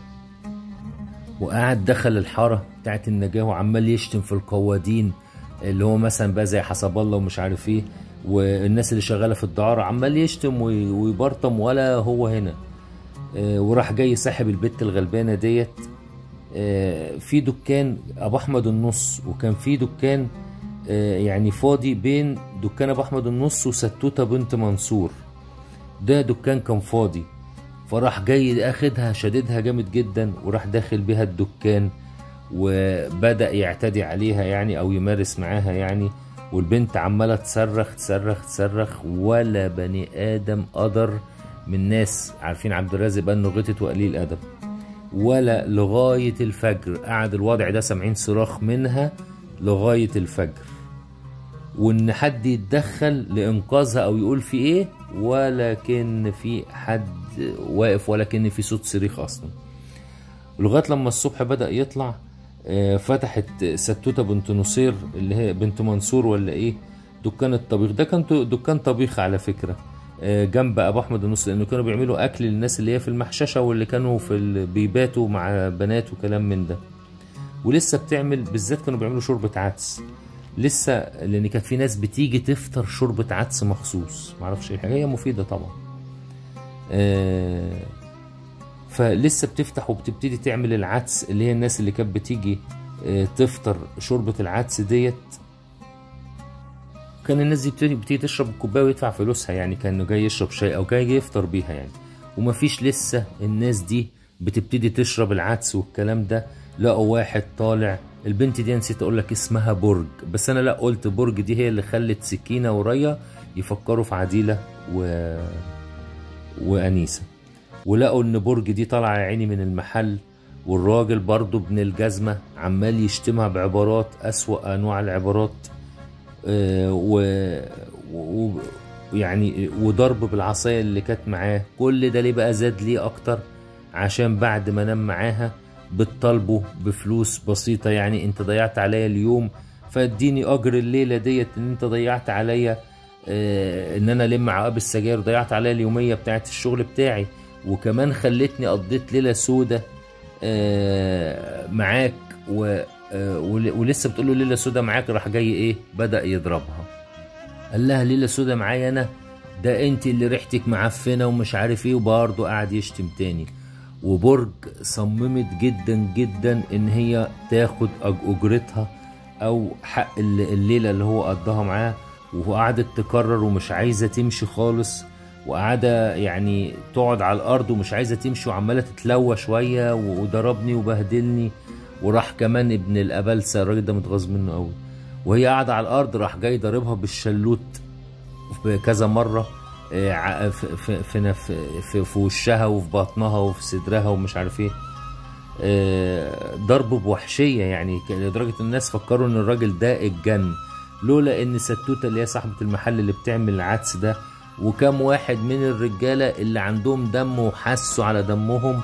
وقعد دخل الحارة بتاعت النجاة وعمال يشتم في القوادين اللي هو مثلا بقى زي حسب الله ومش عارف ايه والناس اللي شغالة في الدعارة عمال يشتم وي- ويبرطم ولا هو هنا آه، وراح جاي ساحب البت الغلبانة ديت آه، في دكان ابو احمد النص وكان في دكان آه، يعني فاضي بين دكان ابو احمد النص وستوته بنت منصور ده دكان كان فاضي فراح جاي اخدها شددها جامد جدا وراح داخل بيها الدكان وبدأ يعتدي عليها يعني او يمارس معاها يعني والبنت عمالة تصرخ تصرخ تصرخ ولا بني ادم قدر من ناس عارفين عبد الرازق بقى انه غتت وقليل ادب ولا لغاية الفجر قعد الوضع ده سامعين صراخ منها لغاية الفجر وان حد يتدخل لانقاذها او يقول في ايه ولكن في حد واقف ولكن في صوت صريخ اصلا لغايه لما الصبح بدا يطلع آه، فتحت ستوته بنت نصير اللي هي بنت منصور ولا ايه دكان الطبيخ ده كان دكان طبيخ على فكره آه، جنب ابو احمد النصر لانه كانوا بيعملوا اكل للناس اللي هي في المحششه واللي كانوا في ال- بيباتوا مع بنات وكلام من ده ولسه بتعمل بالذات كانوا بيعملوا شوربه عدس لسه لان كانت في ناس بتيجي تفطر شوربه عدس مخصوص معرفش ايه هي مفيده طبعا آه، فلسه بتفتح وبتبتدي تعمل العدس اللي هي الناس اللي كانت بتيجي آه، تفطر شوربه العدس ديت كان الناس دي بتيجي, بتيجي تشرب الكوبايه ويدفع فلوسها يعني كانه جاي يشرب شاي او جاي يفطر بيها يعني ومفيش لسه الناس دي بتبتدي تشرب العدس والكلام ده لقوا واحد طالع البنت دي نسيت اقول لك اسمها برج بس انا لا قلت برج دي هي اللي خلت سكينه وريا يفكروا في عديله و... وانيسه ولقوا ان برج دي طالعه يا عيني من المحل والراجل برضه ابن الجزمه عمال يشتمها بعبارات اسوأ انواع العبارات آه، و و- يعني وضرب بالعصايه اللي كانت معاه كل ده ليه بقى زاد ليه اكتر عشان بعد ما نام معاها بتطالبه بفلوس بسيطه يعني انت ضيعت عليا اليوم فاديني اجر الليله ديت ان انت ضيعت عليا آه، ان انا الم عقاب السجاير ضيعت عليا اليوميه بتاعت الشغل بتاعي وكمان خلتني قضيت ليله سودة آه، معاك و آه، ول- ولسه بتقول له ليله سودة معاك راح جاي ايه بدا يضربها قال لها ليله سودة معايا انا ده انت اللي ريحتك معفنه ومش عارف ايه وبرضه قعد يشتم تاني وبرج صممت جدا جدا ان هي تاخد أج- اجرتها او حق الل- الليله اللي هو قضاها معاه وقعدت تكرر ومش عايزه تمشي خالص وقاعده يعني تقعد على الارض ومش عايزه تمشي وعماله تتلوى شويه وضربني وبهدلني وراح كمان ابن الابلسه الراجل ده متغاظ منه قوي وهي قاعده على الارض راح جاي ضاربها بالشلوت في كذا مره آه، ع- في في في, في, في, في وشها وفي بطنها وفي صدرها ومش عارف ايه آه، ضرب بوحشيه يعني ك- لدرجه إن الناس فكروا ان الراجل ده اتجن لولا ان ستوته اللي هي صاحبه المحل اللي بتعمل العدس ده وكم واحد من الرجاله اللي عندهم دم وحسوا على دمهم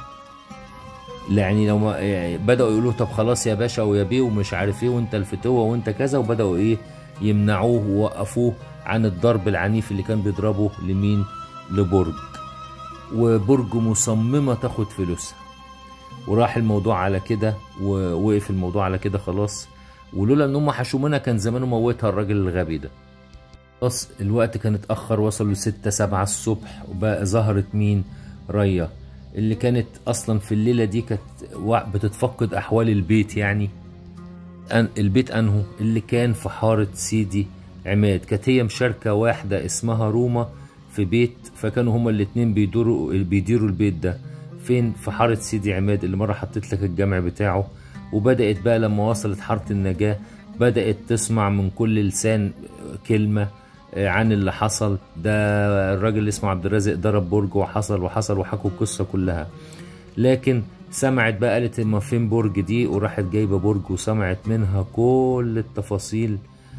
يعني لو ما يعني بداوا يقولوا طب خلاص يا باشا ويا بيه ومش عارف ايه وانت الفتوه وانت كذا وبداوا ايه يمنعوه ووقفوه عن الضرب العنيف اللي كان بيضربه لمين لبرج وبرج مصممه تاخد فلوسها وراح الموضوع على كده ووقف الموضوع على كده خلاص ولولا ان هم حشوا منها كان زمانه موتها الراجل الغبي ده خلاص الوقت كان اتأخر وصلوا لستة سبعة الصبح وبقى ظهرت مين ريا اللي كانت اصلا في الليلة دي كانت وا- بتتفقد احوال البيت يعني أن البيت انهو اللي كان في حارة سيدي عماد كانت هي مشاركة واحدة اسمها روما في بيت فكانوا هما الاتنين بيدوروا بيديروا البيت ده فين في حارة سيدي عماد اللي مرة حطيت لك الجمع بتاعه وبدأت بقى لما وصلت حارة النجاة بدأت تسمع من كل لسان كلمة آه، عن اللي حصل ده الراجل اللي اسمه عبد الرازق ضرب برج وحصل وحصل وحكوا القصة كلها لكن سمعت بقى قالت ما فين برج دي وراحت جايبة برج وسمعت منها كل التفاصيل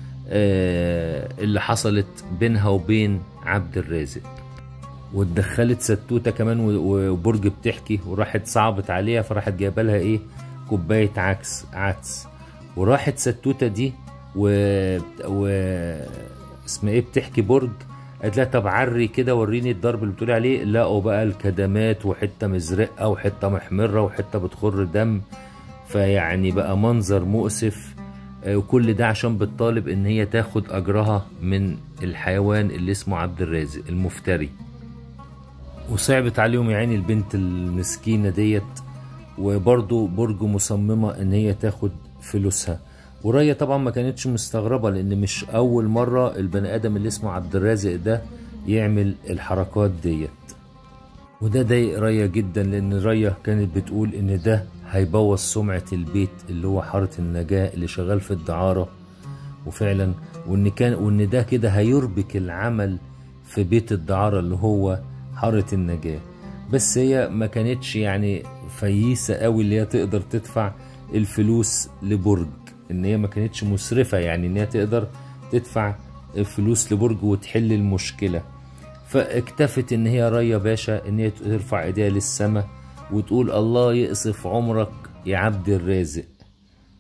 آه، اللي حصلت بينها وبين عبد الرازق واتدخلت ستوته كمان و- وبرج بتحكي وراحت صعبت عليها فراحت جايبه لها ايه كوبايه عكس عدس وراحت ستوته دي و, و... اسمها ايه بتحكي برج قالت لها طب عري كده وريني الضرب اللي بتقولي عليه لقوا بقى الكدمات وحته مزرقه وحته محمره وحته بتخر دم فيعني بقى منظر مؤسف آه، وكل ده عشان بتطالب ان هي تاخد اجرها من الحيوان اللي اسمه عبد الرازق المفتري وصعبت عليهم يا عيني البنت المسكينة ديت وبرضه برج مصممة ان هي تاخد فلوسها وريا طبعا ما كانتش مستغربة لان مش اول مرة البني ادم اللي اسمه عبد الرازق ده يعمل الحركات ديت وده ضايق ريا جدا لان ريا كانت بتقول ان ده هيبوظ سمعة البيت اللي هو حارة النجاة اللي شغال في الدعارة وفعلا وان كان وان ده كده هيربك العمل في بيت الدعارة اللي هو حارة النجاة بس هي ما كانتش يعني فييسة قوي اللي هي تقدر تدفع الفلوس لبرج ان هي ما كانتش مسرفة يعني ان هي تقدر تدفع الفلوس لبرج وتحل المشكلة فاكتفت ان هي ريا باشا ان هي ترفع ايديها للسماء وتقول الله يقصف عمرك يا عبد الرازق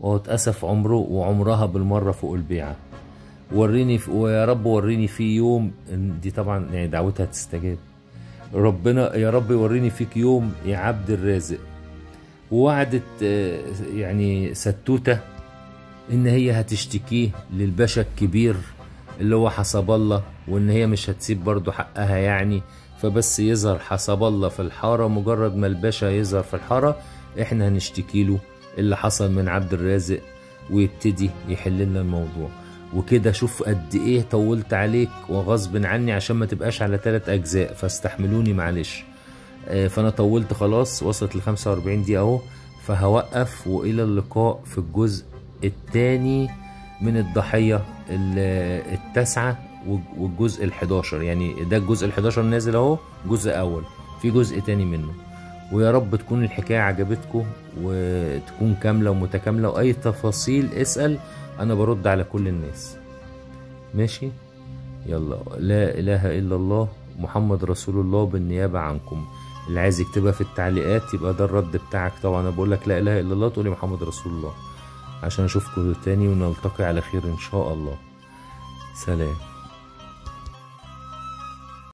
وهو اتأسف عمره وعمرها بالمرة فوق البيعة وريني في ويا رب وريني في يوم إن دي طبعا يعني دعوتها تستجاب ربنا يا رب وريني فيك يوم يا عبد الرازق ووعدت آه، يعني ستوته ان هي هتشتكيه للباشا الكبير اللي هو حسب الله وان هي مش هتسيب برضه حقها يعني فبس يظهر حسب الله في الحارة مجرد ما الباشا يظهر في الحارة احنا هنشتكي له اللي حصل من عبد الرازق ويبتدي يحل لنا الموضوع وكده شوف قد ايه طولت عليك وغصب عني عشان ما تبقاش على ثلاث اجزاء فاستحملوني معلش آه، فانا طولت خلاص وصلت ل 45 دقيقة اهو فهوقف والى اللقاء في الجزء الثاني من الضحية ال- التاسعة والج- والجزء ال11 يعني ده الجزء ال11 نازل اهو جزء اول في جزء تاني منه ويا رب تكون الحكاية عجبتكم وتكون كاملة ومتكاملة وأي تفاصيل اسأل أنا برد على كل الناس ماشي يلا لا إله إلا الله محمد رسول الله بالنيابة عنكم اللي عايز يكتبها في التعليقات يبقى ده الرد بتاعك طبعا أنا بقول لك لا إله إلا الله تقولي محمد رسول الله عشان أشوفكم تاني ونلتقي على خير إن شاء الله سلام